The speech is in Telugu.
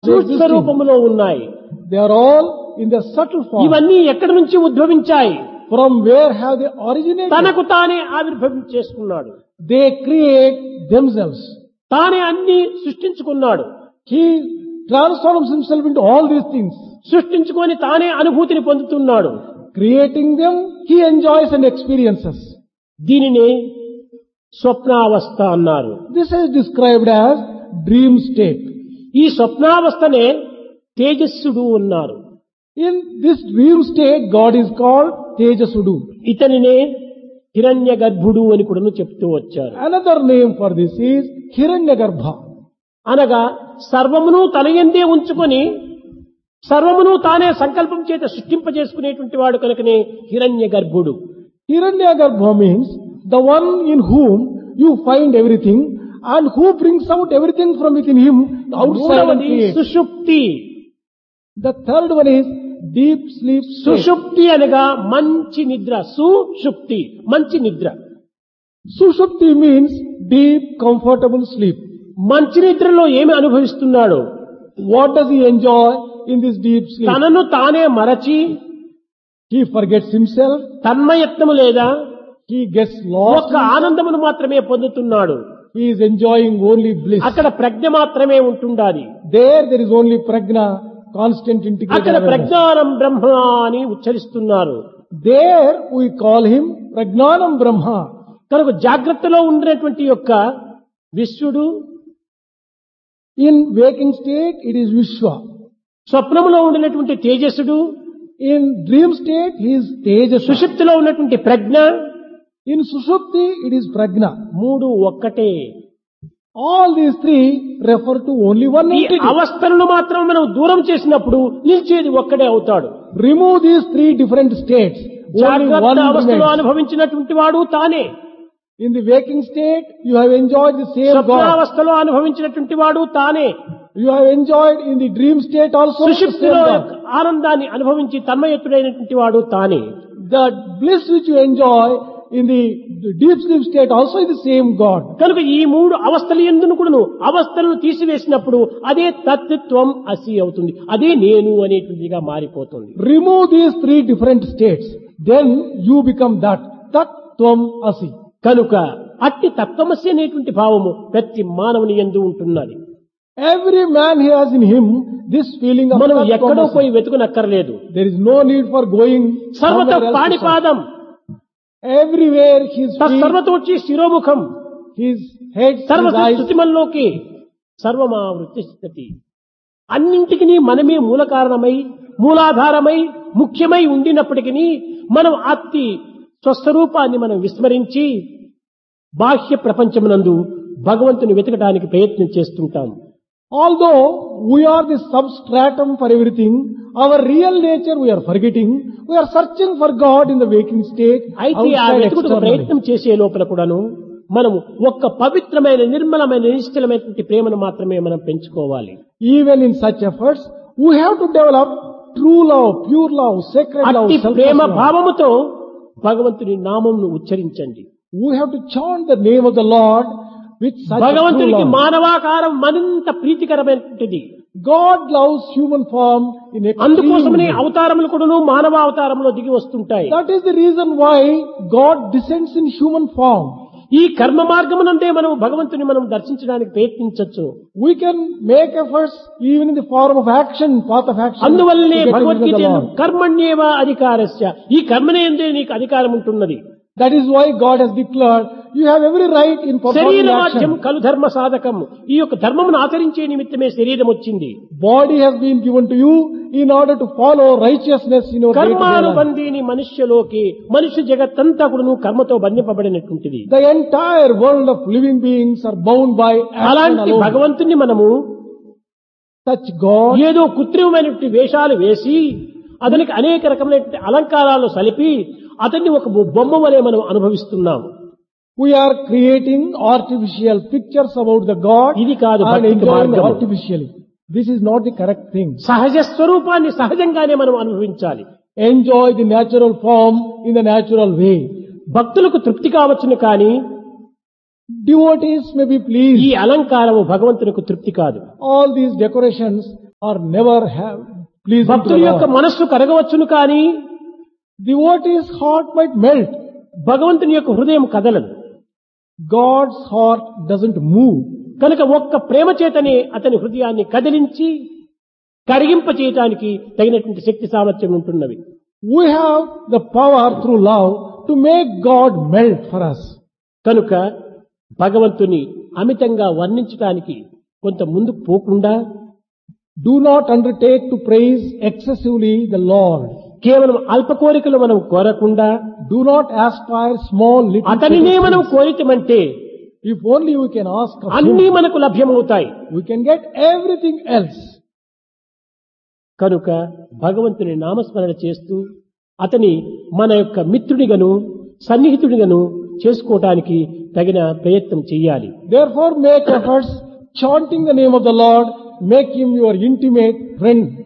సూక్ష్మ రూపంలో ఉన్నాయి They are all in the subtle form. ఇవన్నీ ఎక్కడి నుంచి ఉద్భవించాయి From where have they originated? తనకు తానే ఆవిర్భవం చేసుకున్నాడు They create themselves. తానే అన్ని సృష్టించుకున్నాడు He transforms himself into all these things. సృష్టించుకొని తానే అనుభూతిని పొందుతున్నాడు Creating them, he enjoys and experiences. దీనిని స్వప్నావస్థ అన్నారు This is described as dream state. ఈ స్వప్నావస్థనే తేజస్సుడు అన్నారు In this dream state, God is called Tejasudu. ఇతనినే హిరణ్య గర్భుడు అని కూడా చెప్తూ వచ్చారు Another name for this is Hiranyagarbha. అనగా సర్వమును తనయందే ఉంచుకొని సర్వమును తానే సంకల్పం చేత సృష్టింపజేసుకునేటువంటి వాడు కనుకనే హిరణ్య గర్భుడు Hiranyagarbha means the one in whom you find everything and who brings out everything from within him outside and మూడవది creates. సుషుప్తి The third one is deep sleep state. సుషుప్తి అనగా మంచి నిద్ర సుషుప్తి మంచి నిద్ర Sushupti means deep, comfortable sleep. మంచి నిద్రలో ఏమి అనుభవిస్తున్నాడు What does he enjoy in this deep sleep? తనను తానే మరచి He forgets himself. తన్మయత్నము లేదా He gets lost. ఒక్క ఆనందమును మాత్రమే పొందుతున్నాడు He is enjoying only bliss. అక్కడ ప్రజ్ఞ మాత్రమే ఉంటుండాలి There, there is only prajna, constant integrated అక్కడ awareness. ప్రజ్ఞానం బ్రహ్మ అని ఉచ్చరిస్తున్నారు There, we call him Prajnanam Brahma. కనుక జాగ్రత్తలో ఉండేటువంటి యొక్క విశ్వడు In waking state, it is Vishwa. స్వప్నములో ఉండినటువంటి తేజస్సుడు In dream state, he is Tejas. సుషుప్తిలో ఉన్నటువంటి ప్రజ్ఞ In Sushupti, it is Prajna. మూడు ఒక్కటే All these three refer to only one ఈ entity. అవస్థలను మాత్రం మనం దూరం చేసినప్పుడు నిలిచేది ఒక్కడే అవుతాడు Remove these three different states. Only జాగ్రత్త one అవస్థలో remains. అనుభవించినటువంటి వాడు తానే In the waking state, you have enjoyed the same God. స్వప్నావస్థలో అనుభవించినటువంటి వాడు తానే You have enjoyed in the dream state also the same సుషుప్తిలో God. ఆనందాన్ని అనుభవించి తన్మయత్తుడైనటువంటి వాడు తానే The bliss which you enjoy in the deep sleep state also is the same God. కనుక ఈ మూడు అవస్థలు ఎందును కూడాను అవస్థలను తీసివేసినప్పుడు అదే తత్వం అసి అవుతుంది అదే నేను అనేటువంటిదిగా మారిపోతుంది Remove these three different states. Then you become that. Tat Tvam Asi. కనుక అట్టి తత్వమసి అనేటువంటి భావము ప్రతి మానవుని ఎందు ఉంటున్నది Every man has in him this feeling of మనం Tat Tvam ఎక్కడో Asi. పోయి వెతుకునక్కర్లేదు There is no need for going సర్వత somewhere else to search. పాణిపాదం Everywhere his feet, సర్వతోచి శిరోముఖం his head, సర్వ his eyes, శృతిమల్లోకి సర్వమా వృత్తిస్థితి అన్నింటికి మనమే మూల కారణమై మూలాధారమై ముఖ్యమై ఉండినప్పటికీ మనం అతి స్వస్వరూపాన్ని మనం విస్మరించి బాహ్య ప్రపంచమునందు భగవంతుని వెతకడానికి ప్రయత్నం చేస్తుంటాం Although we are the substratum for everything, our real nature we are forgetting. We are searching for God in the waking state. అయితే ఆ outside వెతుకుడు externally. ప్రయత్నం చేసే లోపల కూడాను మనము ఒక్క పవిత్రమైన నిర్మలమైన నిశ్చలమైనటువంటి ప్రేమను మాత్రమే మనం పెంచుకోవాలి Even in such efforts, we have to develop true love, pure love, sacred love, అట్టి selfless ప్రేమ love. భావముతో భగవంతుని నామంను ఉచ్చరించండి We have to chant the name of the Lord with such a true భగవంతునికి love. మానవాకారం మరింత ప్రీతికరమైనటువంటిది God loves human form in అందుకోసమనే extreme. అవతారములు కూడాను మానవ అవతారంలో దిగి వస్తుంటాయి That is the reason why God descends in human form. ఈ కర్మ మార్గమునందే మనం భగవంతుని మనం దర్శించడానికి ప్రయత్నించవచ్చు We can make efforts even in the form of action, path of action. అందువల్లనే to get to Bhagavad Gita the ఎందు Lord. కర్మణ్యేవ అధికారస్య ఈ కర్మనే ఎందే నీకు అధికారం ఉంటున్నది That is why God has declared, you have every right in performing శరీరవాద్యం action. కలు ధర్మ సాధకం ఈ యొక్క ధర్మమును ఆచరించే నిమిత్తమే శరీరం వచ్చింది Body has been given to you in order to follow righteousness in your day-to-day life. కర్మానుబంధీని మనుష్యలోకి మనుష్య జగత్తంతా కూడాను కర్మతో బంధింపబడినటువంటిది The entire world of living beings are bound by action అలాంటి alone. భగవంతుని మనము Such God, ఏదో కృత్రిమమైనటువంటి వేషాలు వేసి అతనికి అనేక రకమైనటువంటి అలంకారాలు సలిపి అతన్ని ఒక బొమ్మ వలె మనం అనుభవిస్తున్నాం we are creating artificial pictures about the God ఇది కాదు and భక్తికి enjoying మార్గము. artificially. This is not the correct thing. సహజ స్వరూపాన్ని సహజంగానే మనం అనుభవించాలి Enjoy the natural form in the natural way. భక్తులకు తృప్తి కావచ్చును కానీ Devotees may be ఈ pleased. అలంకారము భగవంతునికి తృప్తి కాదు All these decorations or never have pleasing to the భక్తుల యొక్క Lord. మనస్సు కరగవచ్చును కానీ Devotee's heart might melt. భగవంతుని యొక్క హృదయం కదలదు God's heart doesn't move. కనుక ఒక్క ప్రేమ చేతనే అతని హృదయాన్ని కదిలించి కరిగింప చేయటానికి తగినటువంటి శక్తి సామర్థ్యం ఉంటున్నవి We have the power through love to make God melt for us. కనుక భగవంతుని అమితంగా వర్ణించటానికి కొంత ముందుకు పోకుండా Do not undertake to praise excessively the Lord. కేవలం అల్ప కోరికలు మనం కోరకుండా Do not aspire small little అతనినే petty మనం things. కోరితమంటే If only we can ask of అన్నీ Him, మనకు లభ్యమవుతాయి we can get everything else. కనుక భగవంతుని నామస్మరణ చేస్తూ అతని మన యొక్క మిత్రుడిగను సన్నిహితుడిగను చేసుకోవటానికి తగిన ప్రయత్నం చెయ్యాలి Therefore make efforts chanting the name of the Lord, make Him your intimate friend.